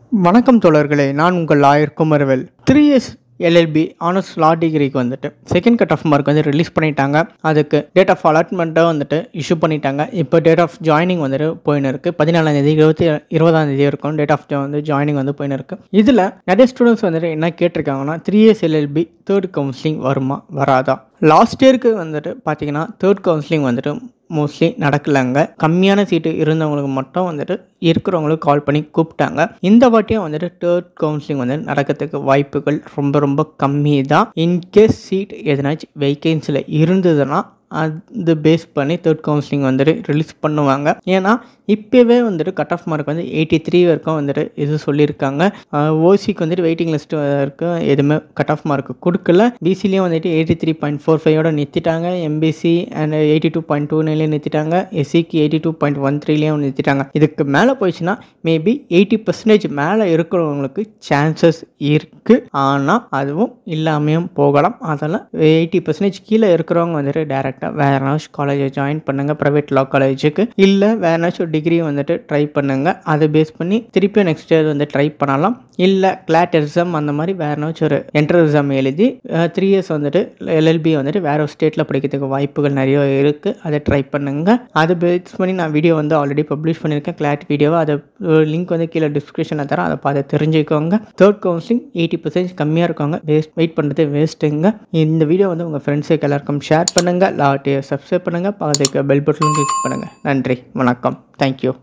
வணக்கம் தோழர்களே நான் உங்கள் lawyer Kumaravel three years LLB honours law டிகிரிக்கு வந்துட்டு செகண்ட் கட் ஆஃப் மார்க் வந்து ரிலீஸ் பண்ணிட்டாங்க அதுக்கு டேட் ஆஃப் அலாட்மெண்ட்டை வந்துட்டு இஷ்யூ பண்ணிட்டாங்க இப்போ டேட் ஆஃப் ஜாயினிங் வந்துட்டு போயின்னு இருக்குது பதினாலாம் தேதி இருபத்தி இருபதாம் தேதி இருக்கும் டேட் ஆஃப் வந்து ஜாயினிங் வந்து போயின்னு இருக்குது இதில் நிறைய ஸ்டூடெண்ட்ஸ் வந்துட்டு என்ன கேட்டிருக்காங்கன்னா three years LLB third counselling வருமா வராதா லாஸ்ட் இயருக்கு வந்துட்டு பார்த்தீங்கன்னா தேர்ட் கவுன்சிலிங் வந்துட்டு மோஸ்ட்லி நடக்கலைங்க கம்மியான சீட்டு இருந்தவங்களுக்கு மட்டும் வந்துட்டு இருக்கிறவங்களுக்கு கால் பண்ணி கூப்பிட்டாங்க இந்த வாட்டியும் வந்துட்டு தேர்ட் கவுன்சிலிங் வந்து நடக்கிறதுக்கு வாய்ப்புகள் ரொம்ப ரொம்ப கம்மி தான் இன்கேஸ் சீட் எதனாச்சும் வேக்கன்சியில் இருந்ததுன்னா அது பேஸ் பண்ணி தேர்ட் கவுன்சிலிங் வந்துட்டு ரிலீஸ் பண்ணுவாங்க ஏன்னா இப்போவே வந்துட்டு கட் ஆஃப் மார்க் வந்து எயிட்டி த்ரீ வரைக்கும் வந்துட்டு இது சொல்லியிருக்காங்க ஓசிக்கு வந்துட்டு வெயிட்டிங் லிஸ்ட் வரைக்கும் எதுவுமே கட் ஆஃப் மார்க் கொடுக்கல பிசிலையும் வந்துட்டு எயிட்டி த்ரீ பாயிண்ட் ஃபோர் ஃபைவோட நிறுத்திட்டாங்க MBC and eighty two point two நைன்லேயும் நிறுத்திட்டாங்க எஸ்சிக்கு எயிட்டி டூ பாயிண்ட் ஒன் த்ரீலேயும் நிறுத்திட்டாங்க இதுக்கு மேலே போயிடுச்சுன்னா மேபி எயிட்டி பர்சன்டேஜ் மேலே இருக்கிறவங்களுக்கு சான்சஸ் இருக்குது ஆனால் அதுவும் இல்லாமையும் போகலாம் அதெல்லாம் எயிட்டி பர்சன்டேஜ் கீழே இருக்கிறவங்க வந்துட்டு டேரெக்டாக வேறு ஏதாச்சும் காலேஜை ஜாயின் பண்ணுங்கள் ப்ரைவேட் லா காலேஜுக்கு இல்லை வேறு ஏதாச்சும் டிகிரி வந்துட்டு ட்ரை பண்ணுங்கள் அதை பேஸ் பண்ணி திருப்பியும் நெக்ஸ்ட் இயர் வந்து ட்ரை பண்ணலாம் இல்லை கிளாட் எக்ஸாம் அந்த மாதிரி வேறு ஏதாச்சும் ஒரு என்ட்ரன்ஸ் எக்ஸாம் எழுதி த்ரீ இயர்ஸ் வந்துட்டு எல்எல்பி வந்துட்டு வேறு ஒரு ஸ்டேட்டில் படிக்கிறதுக்கு வாய்ப்புகள் நிறைய இருக்குது அதை ட்ரை பண்ணுங்கள் அதை பேஸ் பண்ணி நான் வீடியோ வந்து ஆல்ரெடி பப்ளிஷ் பண்ணியிருக்கேன் கிளாட் வீடியோவை அதை லிங்க் வந்து கீழே டிஸ்கிரிப்ஷனில் தரேன் அதை பார்த்து தெரிஞ்சுக்கோங்க தேர்ட் கவுன்சிலிங் எயிட்டி பர்சன்டேஜ் கம்மியாக இருக்காங்க வேஸ்ட் வெயிட் பண்ணுறது வேஸ்ட்டுங்க இந்த வீடியோ வந்து உங்கள் ஃப்ரெண்ட்ஸுக்கு எல்லாருக்கும் ஷேர் பண்ணுங்கள் லாட்டியை சப்ஸ்கிரைப் பண்ணுங்கள் பக்கத்துக்கு பெல் பட்டனும் கிளிக் பண்ணுங்கள் நன்றி வணக்கம் தேங்க்யூ